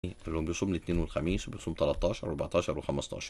اللي بيصوم الاثنين والخميس وبيصوم 13 و14 و15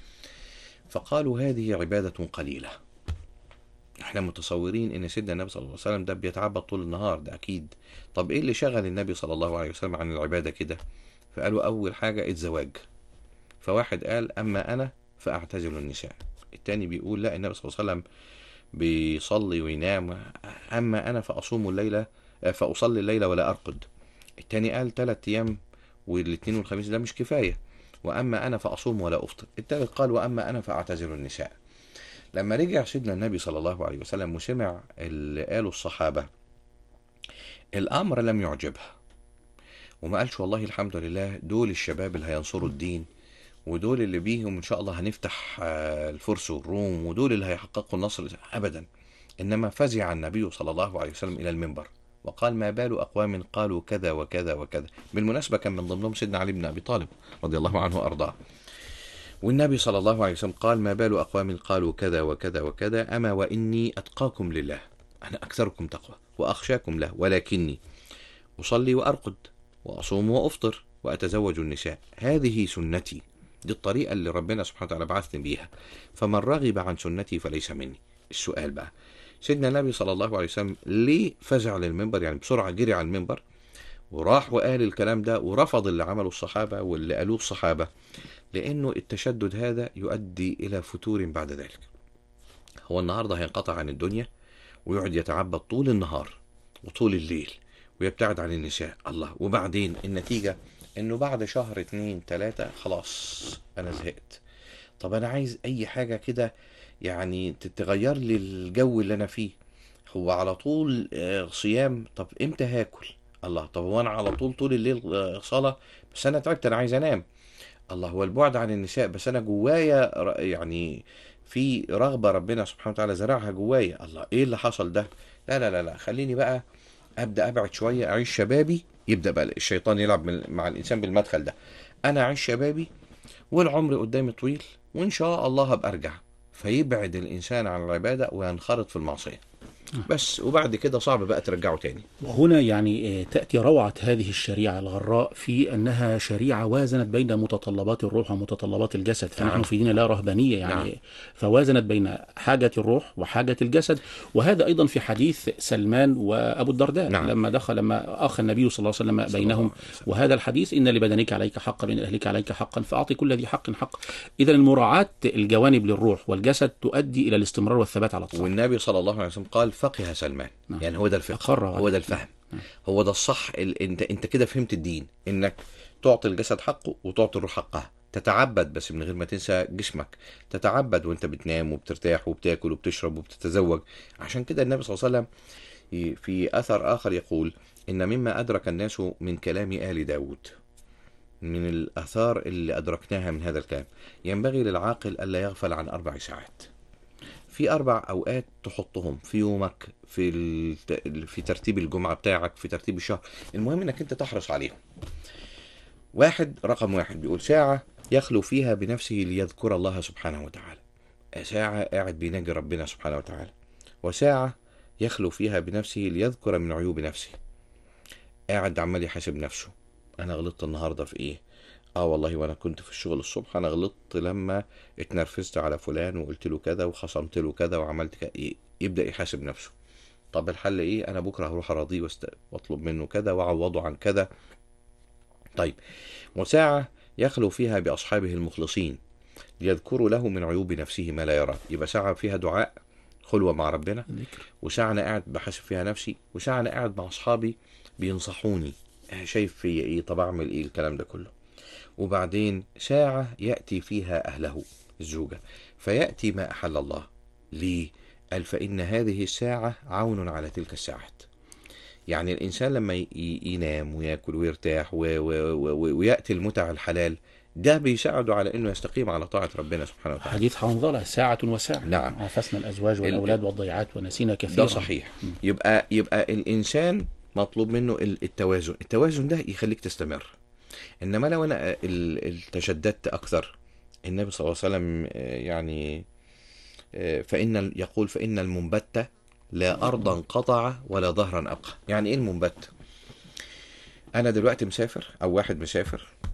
فقالوا هذه عبادة قليلة احنا متصورين ان سيدنا النبي صلى الله عليه وسلم ده بيتعبد طول النهار ده اكيد طب ايه اللي شغل النبي صلى الله عليه وسلم عن العبادة كده فقالوا اول حاجة الزواج فواحد قال اما انا فاعتزل النساء التاني بيقول لا النبي صلى الله عليه وسلم بيصلي وينام اما انا فاصوم الليلة فاصلي الليلة ولا ارقد التاني قال ثلاث ايام والاثنين والخميس ده مش كفاية وأما أنا فأصوم ولا أفطر الثالث قال وأما أنا فأعتزل النساء لما رجع سيدنا النبي صلى الله عليه وسلم وسمع اللي قاله الصحابة الأمر لم يعجبها وما قالش والله الحمد لله دول الشباب اللي هينصروا الدين ودول اللي بيهم إن شاء الله هنفتح الفرس والروم ودول اللي هيحققوا النصر أبدا إنما فزع النبي صلى الله عليه وسلم إلى المنبر وقال ما بال أقوام قالوا كذا وكذا وكذا بالمناسبة كان من ضمنهم سيدنا علي بن أبي طالب رضي الله عنه وأرضاه والنبي صلى الله عليه وسلم قال ما بال أقوام قالوا كذا وكذا وكذا أما وإني أتقاكم لله أنا أكثركم تقوى وأخشاكم له ولكني أصلي وأرقد وأصوم وأفطر وأتزوج النساء هذه سنتي دي الطريقة اللي ربنا سبحانه وتعالى بعثني بيها فمن رغب عن سنتي فليس مني السؤال بقى سيدنا النبي صلى الله عليه وسلم ليه فزع للمنبر يعني بسرعة جري على المنبر وراح وقال الكلام ده ورفض اللي عمله الصحابة واللي قالوه الصحابة لأنه التشدد هذا يؤدي إلى فتور بعد ذلك هو النهاردة هينقطع عن الدنيا ويقعد يتعبد طول النهار وطول الليل ويبتعد عن النساء الله وبعدين النتيجة انه بعد شهر اتنين تلاتة خلاص انا زهقت طب انا عايز اي حاجة كده يعني تتغير لي الجو اللي انا فيه هو على طول صيام طب امتى هاكل الله طب هو انا على طول طول الليل صلاة بس انا تعبت انا عايز انام الله هو البعد عن النساء بس انا جوايا يعني في رغبة ربنا سبحانه وتعالى زرعها جوايا الله ايه اللي حصل ده لا لا لا لا خليني بقى ابدا ابعد شوية اعيش شبابي يبدا بقى الشيطان يلعب مع الانسان بالمدخل ده انا اعيش شبابي والعمر قدامي طويل وان شاء الله هبقى ارجع فيبعد الانسان عن العباده وينخرط في المعصيه بس وبعد كده صعب بقى ترجعه تاني وهنا يعني تأتي روعة هذه الشريعة الغراء في أنها شريعة وازنت بين متطلبات الروح ومتطلبات الجسد فنحن نعم. في دين لا رهبانية يعني نعم. فوازنت بين حاجة الروح وحاجة الجسد وهذا أيضا في حديث سلمان وأبو الدرداء نعم. لما دخل لما أخ النبي صلى الله عليه وسلم صلى بينهم الله عليه وسلم. وهذا الحديث إن لبدنك عليك حقا وإن أهلك عليك حقا فأعطي كل ذي حق حق إذا المراعاة الجوانب للروح والجسد تؤدي إلى الاستمرار والثبات على الطاعة والنبي صلى الله عليه وسلم قال فقه سلمان نعم. يعني هو ده الفقه أقر هو ده الفهم هو ده الصح ال... انت انت كده فهمت الدين انك تعطي الجسد حقه وتعطي الروح حقها تتعبد بس من غير ما تنسى جسمك تتعبد وانت بتنام وبترتاح وبتاكل وبتشرب وبتتزوج عشان كده النبي صلى الله عليه وسلم ي- في اثر اخر يقول ان مما ادرك الناس من كلام ال داود من الاثار اللي ادركناها من هذا الكلام ينبغي للعاقل الا يغفل عن اربع ساعات في اربع اوقات تحطهم في يومك في الت... في ترتيب الجمعه بتاعك في ترتيب الشهر المهم انك انت تحرص عليهم واحد رقم واحد بيقول ساعه يخلو فيها بنفسه ليذكر الله سبحانه وتعالى ساعه قاعد بيناجي ربنا سبحانه وتعالى وساعه يخلو فيها بنفسه ليذكر من عيوب نفسه قاعد عمال يحاسب نفسه انا غلطت النهارده في ايه اه والله وانا كنت في الشغل الصبح انا غلطت لما اتنرفزت على فلان وقلت له كذا وخصمت له كذا وعملت كذا ي- يبدا يحاسب نفسه طب الحل ايه انا بكره هروح اراضيه واست- واطلب منه كذا واعوضه عن كذا طيب وساعه يخلو فيها باصحابه المخلصين ليذكروا له من عيوب نفسه ما لا يرى يبقى ساعه فيها دعاء خلوه مع ربنا ذكر وساعة أنا قاعد بحاسب فيها نفسي وساعة أنا قاعد مع أصحابي بينصحوني آه، شايف فيا إيه طب أعمل إيه الكلام ده كله وبعدين ساعة يأتي فيها أهله الزوجة فيأتي ما أحل الله ليه قال فإن هذه الساعة عون على تلك الساعات يعني الإنسان لما ي- ي- ينام ويأكل ويرتاح و- و- و- ويأتي المتع الحلال ده بيساعده على إنه يستقيم على طاعة ربنا سبحانه وتعالى حديث حنظلة ساعة وساعة نعم. عافسنا الأزواج والأولاد والضيعات ونسينا كثيرا ده صحيح يبقى يبقى الانسان مطلوب منه ال- التوازن التوازن ده يخليك تستمر انما لو انا ال- ال- تشددت اكثر النبي صلى الله عليه وسلم آه، يعني آه، فان ال- يقول فان المنبت لا ارضا قطع ولا ظهرا ابقى يعني ايه المنبت انا دلوقتي مسافر او واحد مسافر